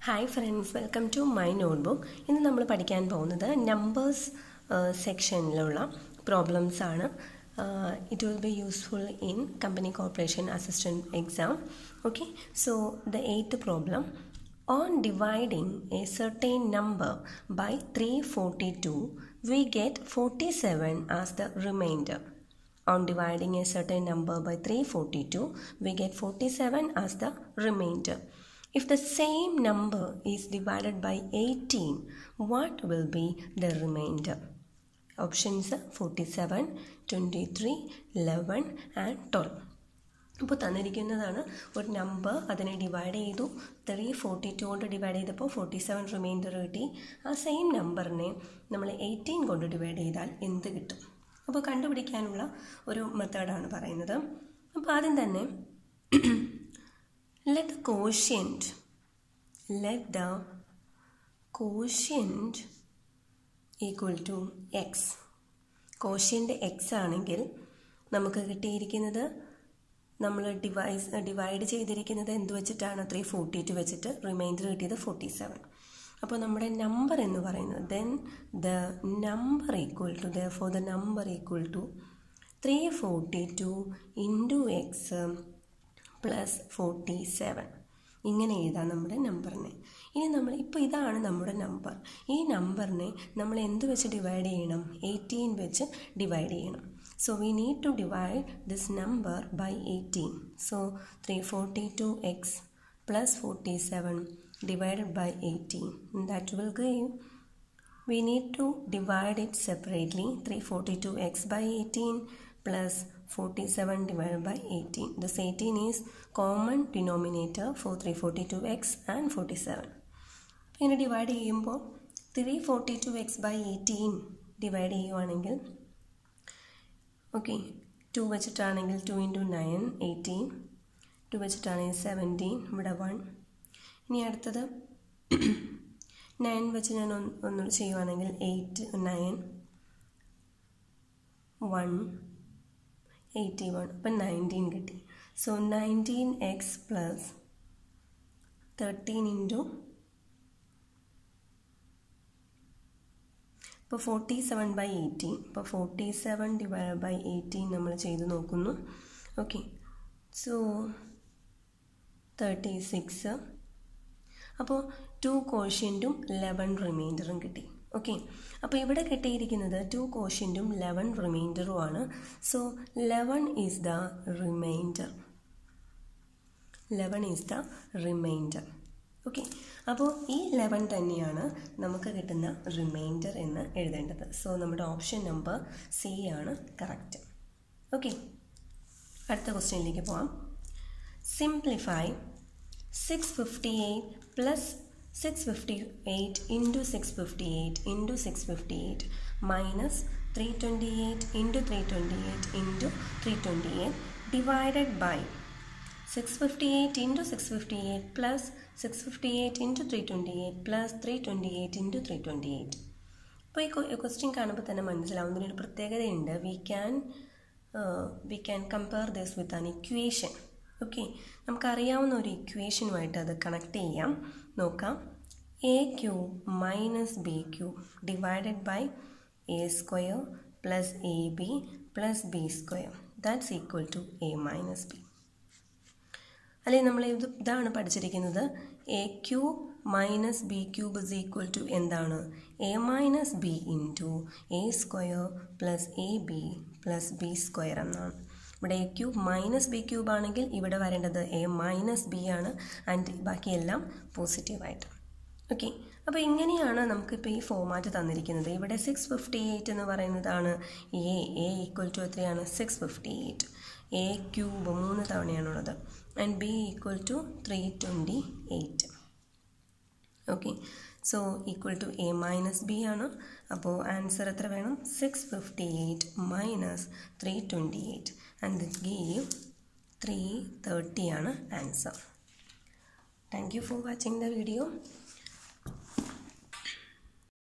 Hi friends welcome to my notebook ഇന്ന് നമ്മൾ പഠിക്കാൻ പോകുന്നത് നമ്പേഴ്സ് സെക്ഷനിലുള്ള പ്രോബ്ലംസ് ആണ് it will be useful in company corporation assistant exam okay so the eighth problem on dividing a certain number by 342 we get 47 as the remainder on dividing a certain number by 342 we get 47 as the remainder if the same number is divided by 18 what will be the remainder options 47 23 11 and 12 ഇപ്പോൾ തന്നിരിക്കുന്നതാണ് ഒരു number അതിനെ divide ചെയ്തു three forty two കൊണ്ട് divide ചെയ്തപ്പോൾ forty seven remainder കിട്ടി ആ same നമ്പറിനെ നമ്മൾ എയ്റ്റീൻ കൊണ്ട് ഡിവൈഡ് ചെയ്താൽ എന്ത് കിട്ടും അപ്പോൾ കണ്ടുപിടിക്കാനുള്ള ഒരു മെത്തേഡാണ് പറയുന്നത് അപ്പോൾ ആദ്യം തന്നെ let the quotient let the quotient equal to x quotient x ആണെങ്കിൽ നമുക്ക് കിട്ടിയിരിക്കുന്നത് നമ്മൾ ഡിവൈസ് ഡിവൈഡ് ചെയ്തിരിക്കുന്നത് എന്ത് വെച്ചിട്ടാണ് ത്രീ ഫോർട്ടി ടു വെച്ചിട്ട് റിമൈൻഡർ കിട്ടിയത് ഫോർട്ടി സെവൻ അപ്പോൾ നമ്മുടെ നമ്പർ എന്ന് പറയുന്നത് then the number equal to the for the number equal to three forty two into x plus forty seven ഇങ്ങനെ എഴുതാം നമ്മുടെ നമ്പറിനെ ഇനി നമ്മൾ ഇപ്പോൾ ഇതാണ് നമ്മുടെ നമ്പർ ഈ നമ്പറിനെ നമ്മൾ എന്ത് വെച്ച് ഡിവൈഡ് ചെയ്യണം എയ്റ്റീൻ വെച്ച് ഡിവൈഡ് ചെയ്യണം So we need to divide this number by 18. So 342x plus 47 divided by 18. That will give, we need to divide it separately. 342x by 18 plus 47 divided by 18. This 18 is common denominator for 342x and 47. ഇങ്ങനെ divide ചെയ്യുമ്പോൾ three forty two x by eighteen divide ചെയ്യുവാണെങ്കിൽ okay two വെച്ചിട്ടാണെങ്കിൽ two into nine eighteen two വെച്ചിട്ടാണെങ്കിൽ seventeen ഇവിടെ one ഇനി അടുത്തത് nine വെച്ച് ഞാൻ ഒന്നുകൂടി ചെയ്യുവാണെങ്കിൽ eight nine one eighty one അപ്പം നയൻറ്റീൻ കിട്ടി so nineteen x plus thirteen into ഇപ്പോൾ ഫോർട്ടി സെവൻ ബൈ എയ്റ്റീൻ ഇപ്പോൾ forty seven divide by eighteen നമ്മൾ ചെയ്ത് നോക്കുന്നു ഓക്കെ സോ തേർട്ടി സിക്സ് അപ്പോൾ ടു കോഷ്യൻറ്റും ലെവൻ റിമൈൻഡറും കിട്ടി ഓക്കെ അപ്പോൾ ഇവിടെ കിട്ടിയിരിക്കുന്നത് ടു കോഷ്യൻറ്റും ലെവൻ റിമൈൻഡറും ആണ് so eleven is the remainder eleven is the remainder okay അപ്പോൾ ഈ ലെവൻ തന്നെയാണ് നമുക്ക് കിട്ടുന്ന റിമൈൻഡർ എന്ന് എഴുതേണ്ടത് സോ നമ്മുടെ ഓപ്ഷൻ നമ്പർ സി ആണ് കറക്റ്റ് ഓക്കെ അടുത്ത ക്വസ്റ്റ്യനിലേക്ക് പോവാം simplify six fifty eight plus six fifty eight into six fifty eight into six fifty eight minus three twenty eight into three twenty eight into three twenty eight divided by 658 into 658 plus 658 into 328 plus 328 into 328 അപ്പോൾ ഈ question കാണുമ്പോൾ തന്നെ മനസ്സിലാവുന്നതിന് ഒരു പ്രത്യേകതയുണ്ട് we can we can compare this with an equation okay നമുക്കറിയാവുന്ന ഒരു ഇക്വേഷനുമായിട്ട് അത് കണക്ട് ചെയ്യാം നോക്കാം a cube minus b cube divided by a square plus a b plus b square that's equal to a minus b അല്ലെങ്കിൽ നമ്മൾ ഇത് ഇതാണ് പഠിച്ചിരിക്കുന്നത് a cube minus b cube is equal to എന്താണ് a minus b into a square plus a b plus b square എന്നാണ് ഇവിടെ A cube minus b cube ആണെങ്കിൽ ഇവിടെ വരേണ്ടത് എ മൈനസ് ബി ആണ് ആൻഡ് ബാക്കിയെല്ലാം പോസിറ്റീവായിട്ട് ഓക്കെ അപ്പോൾ ഇങ്ങനെയാണ് നമുക്കിപ്പോൾ ഈ ഫോമാറ്റ് തന്നിരിക്കുന്നത് ഇവിടെ സിക്സ് ഫിഫ്റ്റി എയ്റ്റ് എന്ന് പറയുന്നതാണ് എ എ ഈക്വൽ ടു എത്രയാണ് six fifty eight a cube മൂന്ന് തവണയാണുള്ളത് and b equal to three twenty eight okay so equal to a minus b ആണ് അപ്പോൾ ആൻസർ എത്ര വേണം six fifty eight minus three twenty eight and it give three thirty ആണ് answer thank you for watching the video